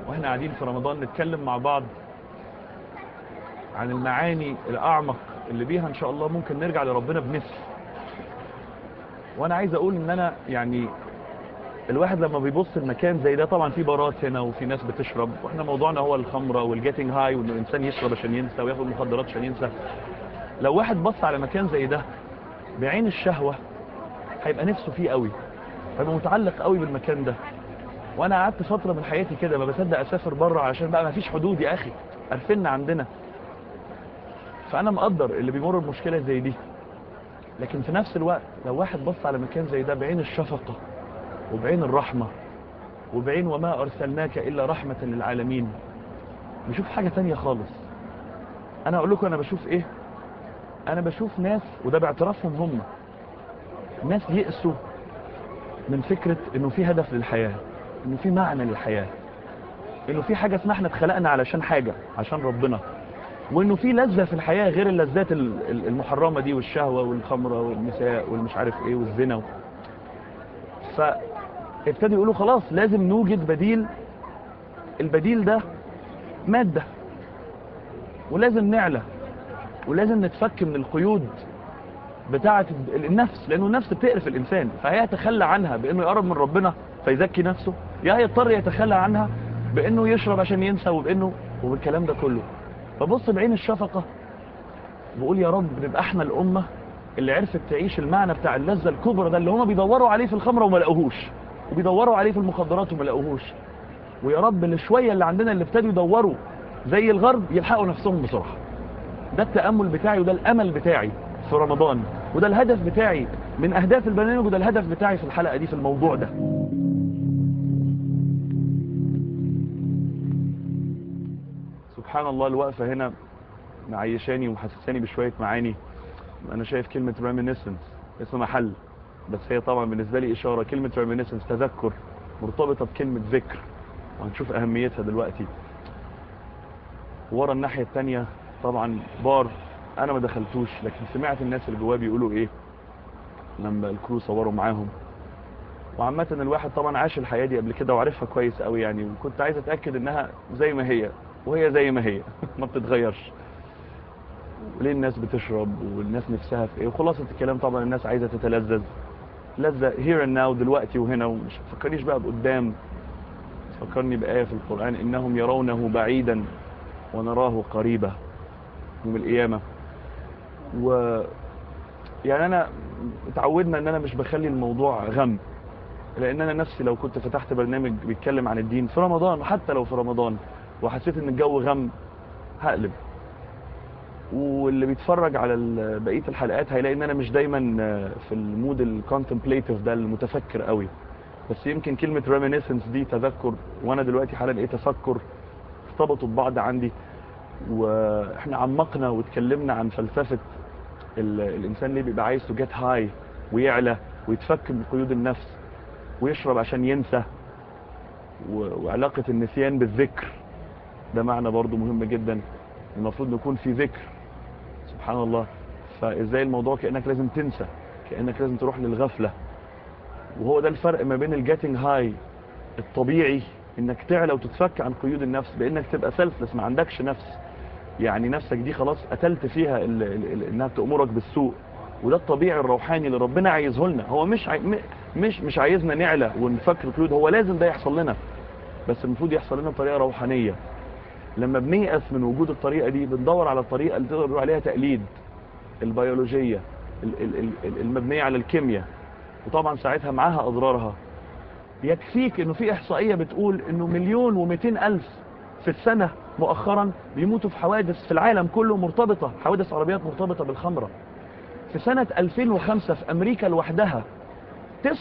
واحنا قاعدين في رمضان نتكلم مع بعض عن المعاني الأعمق اللي بيها إن شاء الله ممكن نرجع لربنا بنفس وأنا عايز أقول إن أنا يعني الواحد لما بيبص المكان زي ده طبعا في بارات هنا وفي ناس بتشرب واحنا موضوعنا هو الخمرة والجيتنج هاي وإنه الإنسان يشرب عشان ينسى وياخد مخدرات عشان ينسى لو واحد بص على مكان زي ده بعين الشهوة هيبقى نفسه فيه قوي هيبقى متعلق قوي بالمكان ده وانا قعدت فتره من حياتي كده ما بصدق اسافر بره عشان بقى ما فيش حدود يا اخي قرفنا عندنا فانا مقدر اللي بيمر بمشكله زي دي لكن في نفس الوقت لو واحد بص على مكان زي ده بعين الشفقه وبعين الرحمه وبعين وما ارسلناك الا رحمه للعالمين بيشوف حاجه تانية خالص انا اقول لكم انا بشوف ايه انا بشوف ناس وده باعترافهم هم ناس يئسوا من فكرة انه في هدف للحياة انه في معنى للحياة انه في حاجة اسمها احنا اتخلقنا علشان حاجة عشان ربنا وانه في لذة في الحياة غير اللذات ال- ال- المحرمة دي والشهوة والخمرة والنساء والمش عارف ايه والزنا فابتدوا يقولوا خلاص لازم نوجد بديل البديل ده مادة ولازم نعلى ولازم نتفك من القيود بتاعة النفس لأنه النفس بتقرف الإنسان فهي يتخلى عنها بأنه يقرب من ربنا فيزكي نفسه يا يضطر يتخلى عنها بأنه يشرب عشان ينسى وبأنه وبالكلام ده كله فبص بعين الشفقة بقول يا رب نبقى احنا الأمة اللي عرفت تعيش المعنى بتاع اللذة الكبرى ده اللي هما بيدوروا عليه في الخمرة وما لقوهوش وبيدوروا عليه في المخدرات وما لقوهوش ويا رب اللي شوية اللي عندنا اللي ابتدوا يدوروا زي الغرب يلحقوا نفسهم بسرعة ده التأمل بتاعي وده الأمل بتاعي في رمضان وده الهدف بتاعي من أهداف البرنامج وده الهدف بتاعي في الحلقة دي في الموضوع ده سبحان الله الوقفة هنا معيشاني ومحسساني بشوية معاني أنا شايف كلمة reminiscence اسم محل بس هي طبعا بالنسبة لي إشارة كلمة reminiscence تذكر مرتبطة بكلمة ذكر وهنشوف أهميتها دلوقتي ورا الناحية التانية طبعا بار انا ما دخلتوش لكن سمعت الناس اللي جواه بيقولوا ايه لما الكرو صوروا معاهم وعامة الواحد طبعا عاش الحياة دي قبل كده وعارفها كويس قوي يعني وكنت عايز اتأكد انها زي ما هي وهي زي ما هي ما بتتغيرش وليه الناس بتشرب والناس نفسها في ايه وخلاصة الكلام طبعا الناس عايزة تتلذذ لذة here and now دلوقتي وهنا ومش فكرنيش بقى بقدام فكرني بآية في القرآن إنهم يرونه بعيدا ونراه قريبا يوم القيامة و يعني انا اتعودنا ان انا مش بخلي الموضوع غم لان انا نفسي لو كنت فتحت برنامج بيتكلم عن الدين في رمضان حتى لو في رمضان وحسيت ان الجو غم هقلب واللي بيتفرج على ال- بقيه الحلقات هيلاقي ان انا مش دايما في المود الكونتمبليتيف ده المتفكر قوي بس يمكن كلمه reminiscence دي تذكر وانا دلوقتي حالا ايه تفكر ارتبطوا ببعض عندي واحنا عمقنا واتكلمنا عن فلسفه ال- الانسان ليه بيبقى عايز تو جيت هاي ويعلى ويتفك من قيود النفس ويشرب عشان ينسى و- وعلاقة النسيان بالذكر ده معنى برضو مهم جدا المفروض نكون في ذكر سبحان الله فازاي الموضوع كأنك لازم تنسى كأنك لازم تروح للغفلة وهو ده الفرق ما بين الجيتنج هاي الطبيعي انك تعلى وتتفك عن قيود النفس بانك تبقى سيلفلس ما عندكش نفس يعني نفسك دي خلاص قتلت فيها ال ال ال انها تأمرك بالسوء وده الطبيعي الروحاني اللي ربنا عايزه لنا هو مش عاي... م- مش مش عايزنا نعلى ونفك القيود هو لازم ده يحصل لنا بس المفروض يحصل لنا بطريقه روحانيه لما بنيأس من وجود الطريقه دي بندور على الطريقه اللي تقدر نقول عليها تقليد البيولوجيه ال- ال- ال- ال- المبنيه على الكيمياء وطبعا ساعتها معاها اضرارها يكفيك انه في احصائيه بتقول انه مليون ومئتين الف في السنه مؤخرا بيموتوا في حوادث في العالم كله مرتبطه حوادث عربيات مرتبطه بالخمره في سنه 2005 في امريكا لوحدها 39%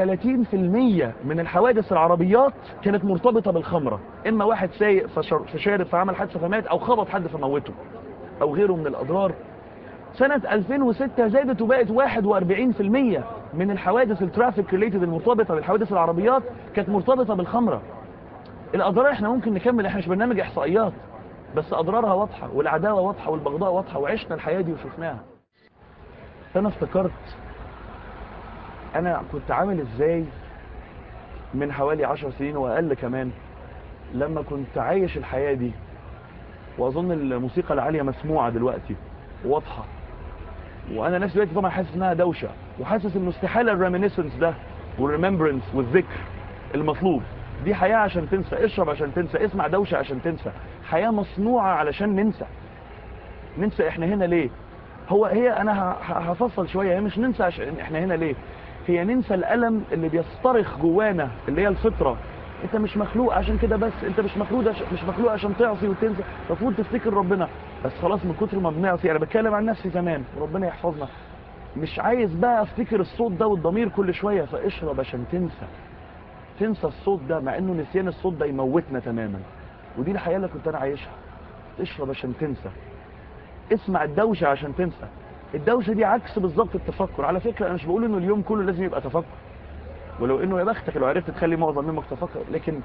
من الحوادث العربيات كانت مرتبطه بالخمره اما واحد سايق فشر- فشارب فعمل حادثه فمات او خبط حد فموته او غيره من الاضرار سنة 2006 زادت وبقت 41% من الحوادث الترافيك ريليتد المرتبطة بالحوادث العربيات كانت مرتبطة بالخمرة الأضرار احنا ممكن نكمل احنا مش برنامج إحصائيات بس أضرارها واضحة والعداوة واضحة والبغضاء واضحة وعشنا الحياة دي وشفناها فأنا افتكرت أنا كنت عامل إزاي من حوالي 10 سنين وأقل كمان لما كنت عايش الحياة دي واظن الموسيقى العالية مسموعة دلوقتي واضحة وانا نفسي دلوقتي طبعا حاسس انها دوشة وحاسس انه استحالة الريمينيسنس ده والريمبرنس والذكر المطلوب دي حياة عشان تنسى اشرب عشان تنسى اسمع دوشة عشان تنسى حياة مصنوعة علشان ننسى ننسى احنا هنا ليه هو هي انا ه- ه- هفصل شوية هي مش ننسى عشان احنا هنا ليه هي ننسى الالم اللي بيصطرخ جوانا اللي هي الفطرة انت مش مخلوق عشان كده بس انت مش مخلوق عشان مش مخلوق عشان تعصي وتنسى المفروض تفتكر ربنا بس خلاص من كتر ما بنعصي انا بتكلم عن نفسي زمان وربنا يحفظنا مش عايز بقى افتكر الصوت ده والضمير كل شوية فاشرب عشان تنسى تنسى الصوت ده مع انه نسيان الصوت ده يموتنا تماما ودي الحياة اللي كنت انا عايشها اشرب عشان تنسى اسمع الدوشة عشان تنسى الدوشة دي عكس بالظبط التفكر على فكرة انا مش بقول انه اليوم كله لازم يبقى تفكر ولو انه يا بختك لو عرفت تخلي معظم يومك تفكر لكن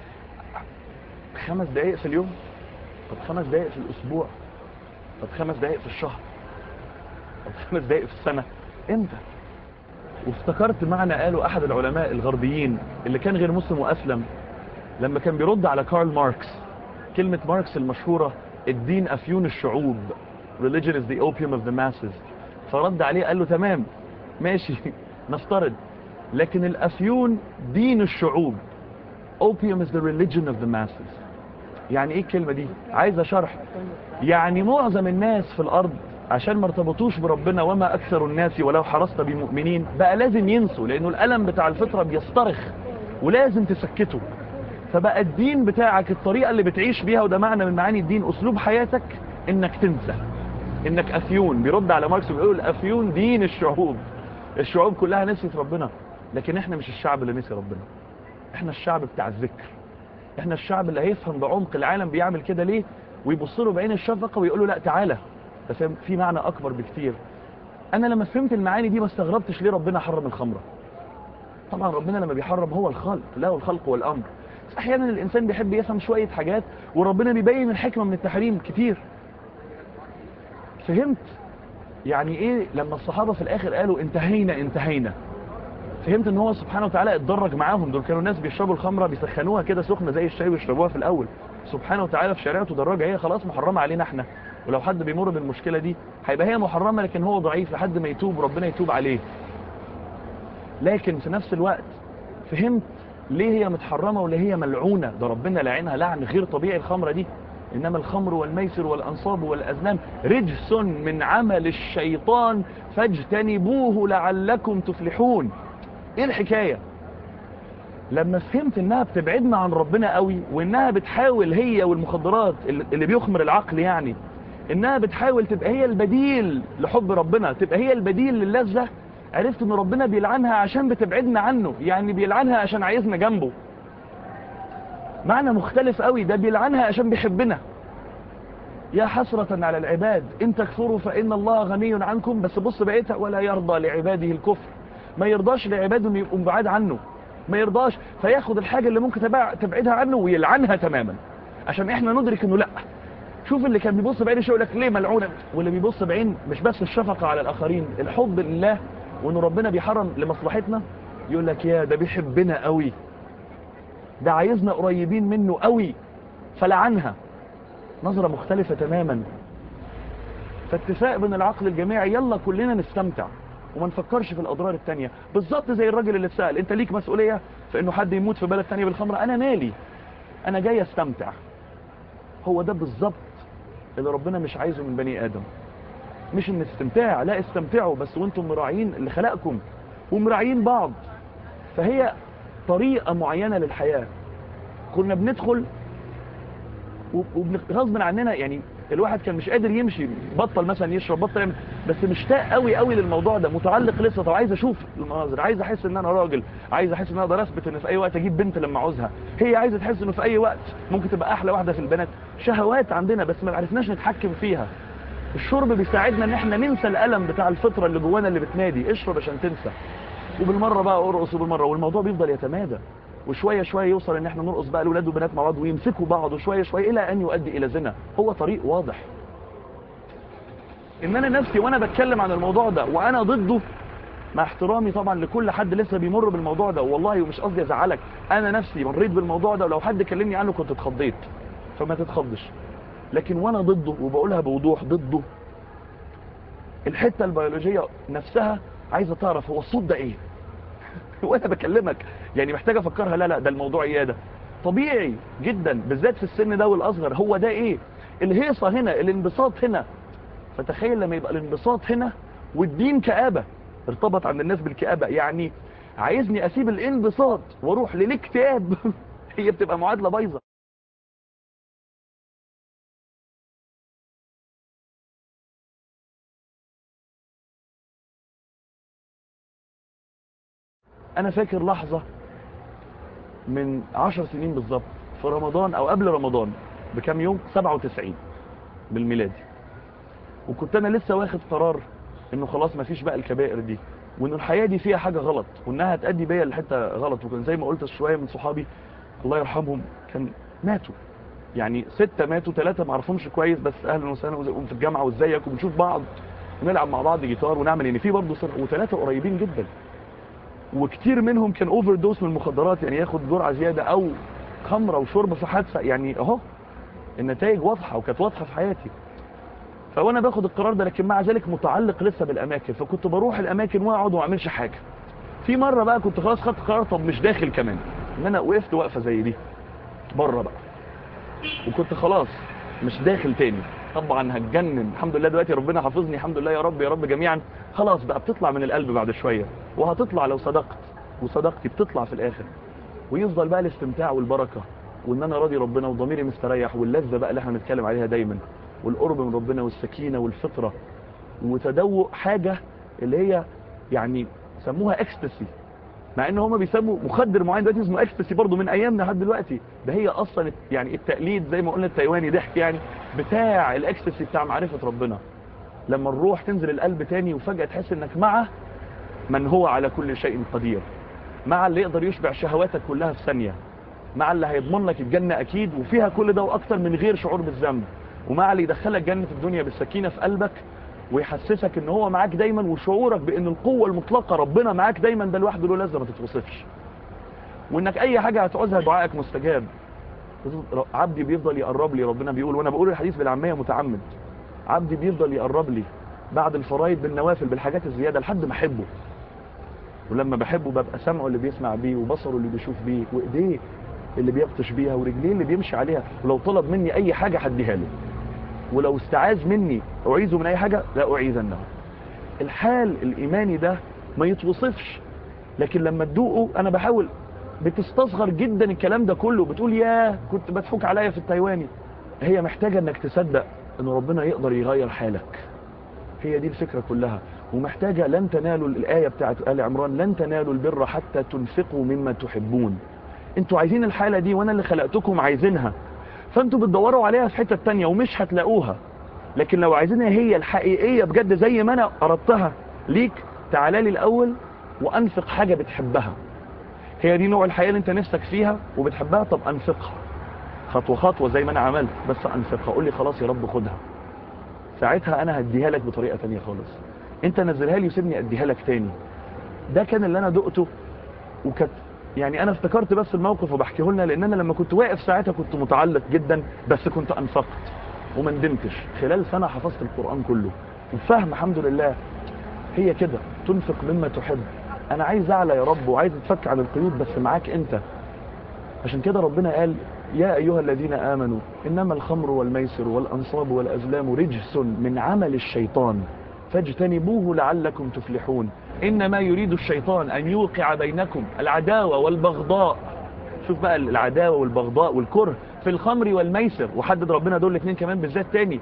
خمس دقايق في اليوم طب خمس دقايق في الاسبوع طب خمس دقايق في الشهر طب خمس دقايق في السنة امتى وافتكرت معنى قاله احد العلماء الغربيين اللي كان غير مسلم واسلم لما كان بيرد على كارل ماركس كلمة ماركس المشهورة الدين افيون الشعوب religion is the opium of the masses فرد عليه قال له تمام ماشي نفترض لكن الافيون دين الشعوب opium is the religion of the masses يعني ايه الكلمة دي عايزة شرح يعني معظم الناس في الارض عشان ما ارتبطوش بربنا وما اكثر الناس ولو حرصت بمؤمنين بقى لازم ينسوا لانه الالم بتاع الفطرة بيصطرخ ولازم تسكته فبقى الدين بتاعك الطريقة اللي بتعيش بيها وده معنى من معاني الدين اسلوب حياتك انك تنسى انك افيون بيرد على ماركس وبيقول الافيون دين الشعوب الشعوب كلها نسيت ربنا لكن احنا مش الشعب اللي نسي ربنا احنا الشعب بتاع الذكر احنا الشعب اللي هيفهم بعمق العالم بيعمل كده ليه ويبص له بعين الشفقة ويقول له لا تعالى بس في معنى اكبر بكتير انا لما فهمت المعاني دي ما استغربتش ليه ربنا حرم الخمرة طبعا ربنا لما بيحرم هو الخلق له الخلق والامر بس احيانا الانسان بيحب يفهم شوية حاجات وربنا بيبين الحكمة من التحريم كتير فهمت يعني ايه لما الصحابة في الاخر قالوا انتهينا انتهينا فهمت ان هو سبحانه وتعالى اتدرج معاهم دول كانوا ناس بيشربوا الخمرة بيسخنوها كده سخنة زي الشاي ويشربوها في الاول سبحانه وتعالى في شريعته درجها هي خلاص محرمة علينا احنا ولو حد بيمر بالمشكلة دي هيبقى هي محرمة لكن هو ضعيف لحد ما يتوب وربنا يتوب عليه لكن في نفس الوقت فهمت ليه هي متحرمة وليه هي ملعونة ده ربنا لعنها لعن غير طبيعي الخمرة دي إنما الخمر والميسر والأنصاب والأزلام رجس من عمل الشيطان فاجتنبوه لعلكم تفلحون إيه الحكاية لما فهمت إنها بتبعدنا عن ربنا قوي وإنها بتحاول هي والمخدرات اللي بيخمر العقل يعني إنها بتحاول تبقى هي البديل لحب ربنا تبقى هي البديل للذة عرفت ان ربنا بيلعنها عشان بتبعدنا عنه يعني بيلعنها عشان عايزنا جنبه معنى مختلف قوي ده بيلعنها عشان بيحبنا يا حسرة على العباد ان تكفروا فإن الله غني عنكم بس بص بقيتها ولا يرضى لعباده الكفر ما يرضاش لعباده انه يبقوا بعاد عنه ما يرضاش فياخد الحاجة اللي ممكن تبعدها عنه ويلعنها تماما عشان احنا ندرك انه لا شوف اللي كان بيبص بعين يقول لك ليه ملعونة واللي بيبص بعين مش بس الشفقة على الآخرين الحب لله وان ربنا بيحرم لمصلحتنا يقول لك يا ده بيحبنا قوي ده عايزنا قريبين منه قوي فلعنها نظرة مختلفة تماما فاتفاق بين العقل الجماعي يلا كلنا نستمتع وما نفكرش في الأضرار التانية بالظبط زي الراجل اللي اتسأل انت ليك مسؤولية في انه حد يموت في بلد تانية بالخمرة انا مالي انا جاي استمتع هو ده بالظبط اللي ربنا مش عايزه من بني ادم مش ان استمتاع لا استمتعوا بس وانتم مراعين اللي خلقكم ومراعين بعض فهي طريقة معينة للحياة كنا بندخل غصب عننا يعني الواحد كان مش قادر يمشي بطل مثلا يشرب بطل يعمل بس مشتاق قوي قوي للموضوع ده متعلق لسه طب عايز اشوف المناظر عايز احس ان انا راجل عايز احس ان انا اقدر اثبت ان في اي وقت اجيب بنت لما عاوزها هي عايزه تحس انه في اي وقت ممكن تبقى احلى واحده في البنات شهوات عندنا بس ما عرفناش نتحكم فيها الشرب بيساعدنا ان احنا ننسى الالم بتاع الفطره اللي جوانا اللي بتنادي اشرب عشان تنسى وبالمره بقى ارقص وبالمره والموضوع بيفضل يتمادى وشويه شويه يوصل ان احنا نرقص بقى الاولاد والبنات مع بعض ويمسكوا بعض وشويه شويه الى ان يؤدي الى زنا هو طريق واضح ان انا نفسي وانا بتكلم عن الموضوع ده وانا ضده مع احترامي طبعا لكل حد لسه بيمر بالموضوع ده والله ومش قصدي ازعلك انا نفسي مريت بالموضوع ده ولو حد كلمني عنه كنت اتخضيت فما تتخضش لكن وانا ضده وبقولها بوضوح ضده الحته البيولوجيه نفسها عايزه تعرف هو الصوت ده ايه وانا بكلمك يعني محتاج افكرها لا لا ده الموضوع ايه ده طبيعي جدا بالذات في السن ده والاصغر هو ده ايه الهيصه هنا الانبساط هنا فتخيل لما يبقى الانبساط هنا والدين كآبة ارتبط عند الناس بالكآبة يعني عايزني اسيب الانبساط واروح للاكتئاب هي بتبقى معادلة بايظة انا فاكر لحظة من عشر سنين بالظبط في رمضان او قبل رمضان بكام يوم 97 بالميلادي وكنت انا لسه واخد قرار انه خلاص مفيش بقى الكبائر دي وان الحياة دي فيها حاجة غلط وانها هتأدي بيا لحتة غلط وكان زي ما قلت شوية من صحابي الله يرحمهم كان ماتوا يعني ستة ماتوا ثلاثة ما اعرفهمش كويس بس اهلا وسهلا وفي الجامعة وازيك وبنشوف بعض ونلعب مع بعض جيتار ونعمل يعني في برضه سر وثلاثة قريبين جدا وكتير منهم كان اوفر دوس من المخدرات يعني ياخد جرعة زيادة او خمرة وشرب في حادثة يعني اهو النتائج واضحة وكانت واضحة في حياتي فوانا باخد القرار ده لكن مع ذلك متعلق لسه بالاماكن فكنت بروح الاماكن واقعد وما اعملش حاجه في مره بقى كنت خلاص خدت قرار طب مش داخل كمان ان انا وقفت وقفه زي دي بره بقى وكنت خلاص مش داخل تاني طبعا هتجنن الحمد لله دلوقتي ربنا حافظني الحمد لله يا رب يا رب جميعا خلاص بقى بتطلع من القلب بعد شويه وهتطلع لو صدقت وصدقتي بتطلع في الاخر ويفضل بقى الاستمتاع والبركه وان انا راضي ربنا وضميري مستريح واللذه بقى اللي احنا بنتكلم عليها دايما والقرب من ربنا والسكينة والفطرة وتدوق حاجة اللي هي يعني سموها اكستسي مع ان هم بيسموا مخدر معين دلوقتي اسمه اكستسي برضه من ايامنا لحد دلوقتي ده هي اصلا يعني التقليد زي ما قلنا التايواني ضحك يعني بتاع الاكستسي بتاع معرفة ربنا لما الروح تنزل القلب تاني وفجأة تحس انك مع من هو على كل شيء قدير مع اللي يقدر يشبع شهواتك كلها في ثانية مع اللي هيضمن لك الجنة اكيد وفيها كل ده واكتر من غير شعور بالذنب ومع اللي يدخلك جنة الدنيا بالسكينة في قلبك ويحسسك ان هو معاك دايما وشعورك بان القوة المطلقة ربنا معاك دايما ده لوحده له لازم ما تتوصفش وانك اي حاجة هتعوزها دعائك مستجاب عبدي بيفضل يقرب لي ربنا بيقول وانا بقول الحديث بالعامية متعمد عبدي بيفضل يقرب لي بعد الفرايد بالنوافل بالحاجات الزيادة لحد ما احبه ولما بحبه ببقى سمعه اللي بيسمع بيه وبصره اللي بيشوف بيه وايديه اللي بيبطش بيها ورجليه اللي بيمشي عليها ولو طلب مني اي حاجة هديها له ولو استعاذ مني اعيذه من اي حاجة لا اعيذنه الحال الايماني ده ما يتوصفش لكن لما تدوقه انا بحاول بتستصغر جدا الكلام ده كله بتقول يا كنت بضحك عليا في التايواني هي محتاجة انك تصدق ان ربنا يقدر يغير حالك هي دي الفكرة كلها ومحتاجة لن تنالوا الآية بتاعت آل عمران لن تنالوا البر حتى تنفقوا مما تحبون انتوا عايزين الحالة دي وانا اللي خلقتكم عايزينها فانتوا بتدوروا عليها في حتة تانية ومش هتلاقوها لكن لو عايزينها هي الحقيقية بجد زي ما انا اردتها ليك تعالى لي الاول وانفق حاجة بتحبها هي دي نوع الحياة اللي انت نفسك فيها وبتحبها طب انفقها خطوة خطوة زي ما انا عملت بس انفقها قول لي خلاص يا رب خدها ساعتها انا هديها لك بطريقة تانية خالص انت نزلها لي وسيبني اديها لك تاني ده كان اللي انا دقته وكانت يعني انا افتكرت بس الموقف وبحكيه لنا لان انا لما كنت واقف ساعتها كنت متعلق جدا بس كنت انفقت وما ندمتش خلال سنة حفظت القرآن كله وفهم الحمد لله هي كده تنفق مما تحب انا عايز اعلى يا رب وعايز اتفك عن القيود بس معاك انت عشان كده ربنا قال يا ايها الذين امنوا انما الخمر والميسر والانصاب والازلام رجس من عمل الشيطان فاجتنبوه لعلكم تفلحون انما يريد الشيطان ان يوقع بينكم العداوة والبغضاء شوف بقى العداوة والبغضاء والكره في الخمر والميسر وحدد ربنا دول الاثنين كمان بالذات تاني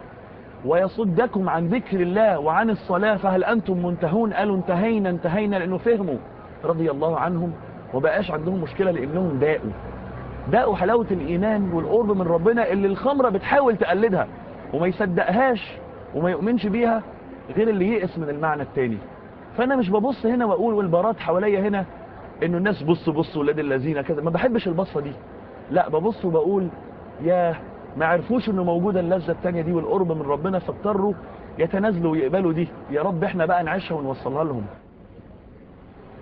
ويصدكم عن ذكر الله وعن الصلاة فهل أنتم منتهون قالوا انتهينا انتهينا لأنه فهموا رضي الله عنهم وبقاش عندهم مشكلة لأنهم داقوا داقوا حلاوة الإيمان والقرب من ربنا اللي الخمرة بتحاول تقلدها وما يصدقهاش وما يؤمنش بيها غير اللي يئس من المعنى التاني فأنا مش ببص هنا وأقول والبارات حواليا هنا إنه الناس بص بص ولاد الذين كذا ما بحبش البصة دي لا ببص وبقول ياه ما عرفوش انه موجودة اللذة التانية دي والقرب من ربنا فاضطروا يتنازلوا ويقبلوا دي يا رب احنا بقى نعيشها ونوصلها لهم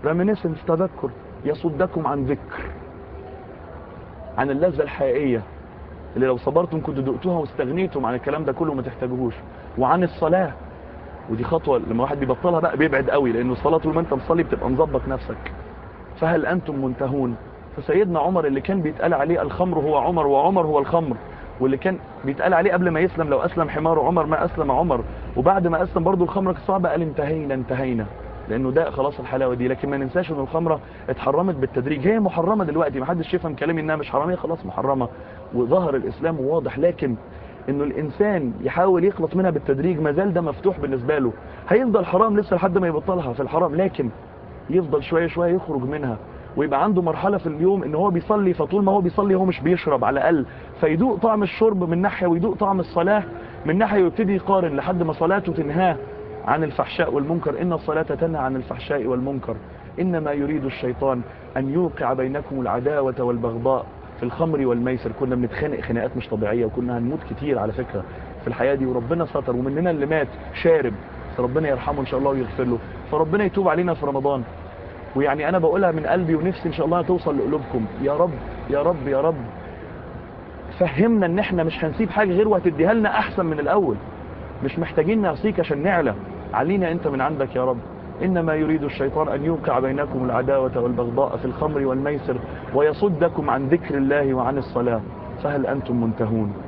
ريمينيسنس تذكر يصدكم عن ذكر عن اللذة الحقيقية اللي لو صبرتم كنتوا دقتوها واستغنيتم عن الكلام ده كله ما تحتاجوهوش وعن الصلاة ودي خطوة لما واحد بيبطلها بقى بيبعد قوي لانه الصلاة طول ما انت مصلي بتبقى مظبط نفسك فهل انتم منتهون فسيدنا عمر اللي كان بيتقال عليه الخمر هو عمر وعمر هو الخمر واللي كان بيتقال عليه قبل ما يسلم لو اسلم حمار عمر ما اسلم عمر وبعد ما اسلم برضه الخمر كانت صعبه قال انتهينا انتهينا لانه ده خلاص الحلاوه دي لكن ما ننساش ان الخمره اتحرمت بالتدريج هي محرمه دلوقتي ما حدش يفهم كلامي انها مش حراميه خلاص محرمه وظهر الاسلام واضح لكن انه الانسان يحاول يخلص منها بالتدريج ما زال ده مفتوح بالنسبه له هيفضل حرام لسه لحد ما يبطلها في الحرام لكن يفضل شويه شويه يخرج منها ويبقى عنده مرحله في اليوم ان هو بيصلي فطول ما هو بيصلي هو مش بيشرب على الاقل فيدوق طعم الشرب من ناحيه ويدوق طعم الصلاه من ناحيه ويبتدي يقارن لحد ما صلاته تنهاه عن الفحشاء والمنكر ان الصلاه تنهى عن الفحشاء والمنكر انما يريد الشيطان ان يوقع بينكم العداوه والبغضاء في الخمر والميسر كنا بنتخانق خناقات مش طبيعيه وكنا هنموت كتير على فكره في الحياه دي وربنا ستر ومننا اللي مات شارب بس ربنا يرحمه ان شاء الله ويغفر له فربنا يتوب علينا في رمضان ويعني انا بقولها من قلبي ونفسي ان شاء الله توصل لقلوبكم يا رب يا رب يا رب فهمنا ان احنا مش هنسيب حاجه غير وهتديها لنا احسن من الاول مش محتاجين نعصيك عشان نعلى علينا انت من عندك يا رب انما يريد الشيطان ان يوقع بينكم العداوه والبغضاء في الخمر والميسر ويصدكم عن ذكر الله وعن الصلاه فهل انتم منتهون